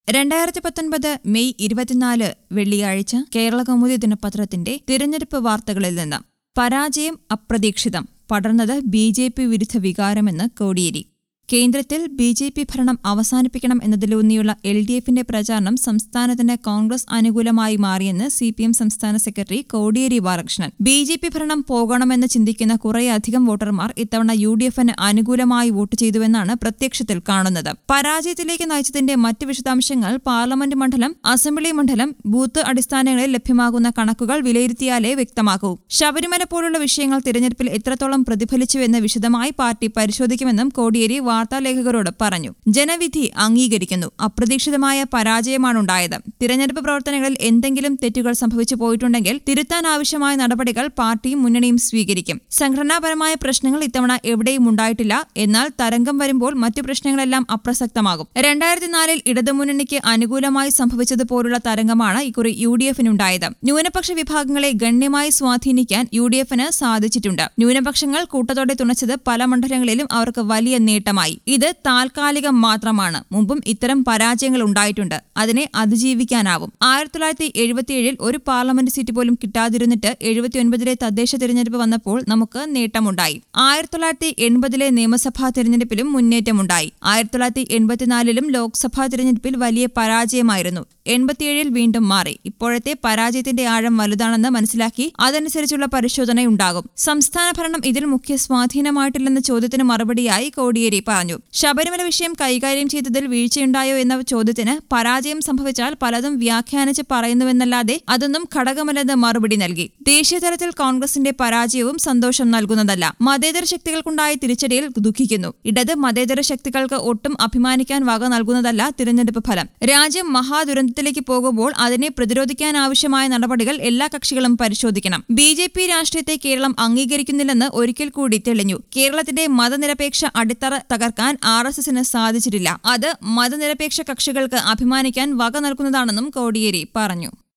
രണ്ടായിരത്തി പത്തൊൻപത് മെയ് ഇരുപത്തിനാല് വെള്ളിയാഴ്ച കേരള കൗമുദി ദിനപത്രത്തിന്റെ തിരഞ്ഞെടുപ്പ് വാർത്തകളിൽ നിന്ന് പരാജയം അപ്രതീക്ഷിതം പടർന്നത് ബി ജെ പി വിരുദ്ധ വികാരമെന്ന് കോടിയേരി കേന്ദ്രത്തിൽ ബി ജെ പി ഭരണം അവസാനിപ്പിക്കണം എന്നതിലൂന്നിയുള്ള എൽ ഡി എഫിന്റെ പ്രചാരണം സംസ്ഥാനത്തിന് കോൺഗ്രസ് അനുകൂലമായി മാറിയെന്ന് സി പി എം സംസ്ഥാന secretary Kodiyeri Balakrishnan B J P ഭരണം പോകണമെന്ന് ചിന്തിക്കുന്ന കുറേയധികം വോട്ടർമാർ ഇത്തവണ യു ഡി എഫിന് അനുകൂലമായി വോട്ട് ചെയ്തുവെന്നാണ് പ്രത്യക്ഷത്തിൽ കാണുന്നത് പരാജയത്തിലേക്ക് നയിച്ചതിന്റെ മറ്റ് വിശദാംശങ്ങൾ പാർലമെന്റ് മണ്ഡലം അസംബ്ലി മണ്ഡലം ബൂത്ത് അടിസ്ഥാനങ്ങളിൽ ലഭ്യമാകുന്ന കണക്കുകൾ വിലയിരുത്തിയാലേ വ്യക്തമാകൂ ശബരിമല പോലുള്ള വിഷയങ്ങൾ തിരഞ്ഞെടുപ്പിൽ എത്രത്തോളം പ്രതിഫലിച്ചുവെന്ന് വിശദമായി പാർട്ടി പരിശോധിക്കുമെന്നും കോടിയേരി വാർത്താലേഖകരോട് പറഞ്ഞു ജനവിധി അംഗീകരിക്കുന്നു അപ്രതീക്ഷിതമായ പരാജയമാണുണ്ടായത് തിരഞ്ഞെടുപ്പ് പ്രവർത്തനങ്ങളിൽ എന്തെങ്കിലും തെറ്റുകൾ സംഭവിച്ചു പോയിട്ടുണ്ടെങ്കിൽ തിരുത്താൻ ആവശ്യമായ നടപടികൾ പാർട്ടിയും മുന്നണിയും സ്വീകരിക്കും സംഘടനാപരമായ പ്രശ്നങ്ങൾ ഇത്തവണ എവിടെയും ഉണ്ടായിട്ടില്ല എന്നാൽ തരംഗം വരുമ്പോൾ മറ്റു പ്രശ്നങ്ങളെല്ലാം അപ്രസക്തമാകും രണ്ടായിരത്തി നാലിൽ ഇടതുമുന്നണിക്ക് അനുകൂലമായി സംഭവിച്ചതുപോലുള്ള തരംഗമാണ് ഇക്കുറി യു ഡി എഫിനുണ്ടായത് ന്യൂനപക്ഷ വിഭാഗങ്ങളെ ഗണ്യമായി സ്വാധീനിക്കാൻ യു ഡി എഫിന് സാധിച്ചിട്ടുണ്ട് ന്യൂനപക്ഷങ്ങൾ കൂട്ടത്തോടെ തുണച്ചത് പല മണ്ഡലങ്ങളിലും അവർക്ക് വലിയ നേട്ടമായി ഇത് താൽക്കാലികം മാത്രമാണ് മുമ്പും ഇത്തരം പരാജയങ്ങൾ ഉണ്ടായിട്ടുണ്ട് അതിനെ അതിജീവിക്കാനാവും ആയിരത്തി തൊള്ളായിരത്തി എഴുപത്തിയേഴിൽ ഒരു പാർലമെന്റ് സീറ്റ് പോലും കിട്ടാതിരുന്നിട്ട് എഴുപത്തിയൊൻപതിലെ തദ്ദേശ തിരഞ്ഞെടുപ്പ് വന്നപ്പോൾ നമുക്ക് നേട്ടമുണ്ടായി ആയിരത്തി തൊള്ളായിരത്തി എൺപതിലെ നിയമസഭാ തിരഞ്ഞെടുപ്പിലും മുന്നേറ്റമുണ്ടായി ആയിരത്തി തൊള്ളായിരത്തി എൺപത്തിനാലിലും ലോക്സഭാ തിരഞ്ഞെടുപ്പിൽ വലിയ പരാജയമായിരുന്നു എൺപത്തിയേഴിൽ വീണ്ടും മാറി ഇപ്പോഴത്തെ പരാജയത്തിന്റെ ആഴം വലുതാണെന്ന് മനസ്സിലാക്കി അതനുസരിച്ചുള്ള പരിശോധനയുണ്ടാകും സംസ്ഥാന ഭരണം ഇതിൽ മുഖ്യ സ്വാധീനമായിട്ടില്ലെന്ന ചോദ്യത്തിന് മറുപടിയായി കോടിയേരി പറഞ്ഞു ശബരിമല വിഷയം കൈകാര്യം ചെയ്തതിൽ വീഴ്ചയുണ്ടായോ എന്ന ചോദ്യത്തിന് പരാജയം സംഭവിച്ചാൽ പലതും വ്യാഖ്യാനിച്ച് പറയുന്നുവെന്നല്ലാതെ അതൊന്നും ഘടകമല്ലെന്ന് മറുപടി നൽകി ദേശീയതലത്തിൽ കോൺഗ്രസിന്റെ പരാജയവും സന്തോഷം നൽകുന്നതല്ല മതേതര ശക്തികൾക്കുണ്ടായ തിരിച്ചടിയിൽ ദുഃഖിക്കുന്നു ഇടത് മതേതര ശക്തികൾക്ക് ഒട്ടും അഭിമാനിക്കാൻ വക നൽകുന്നതല്ല തിരഞ്ഞെടുപ്പ് ഫലം രാജ്യം മഹാദുരന്തത്തിലേക്ക് പോകുമ്പോൾ അതിനെ പ്രതിരോധിക്കാനാവശ്യമായ നടപടികൾ എല്ലാ കക്ഷികളും പരിശോധിക്കണം ബി ജെ പി രാഷ്ട്രീയത്തെ കേരളം അംഗീകരിക്കുന്നില്ലെന്ന് ഒരിക്കൽ കൂടി തെളിഞ്ഞു കേരളത്തിന്റെ മതനിരപേക്ഷ അടിത്തറ തകർക്കാൻ ആർ എസ് എസിന് സാധിച്ചിട്ടില്ല അത് മതനിരപേക്ഷ കക്ഷികൾക്ക് അഭിമാനിക്കാൻ വക നൽകുന്നതാണെന്നും കോടിയേരി പറഞ്ഞു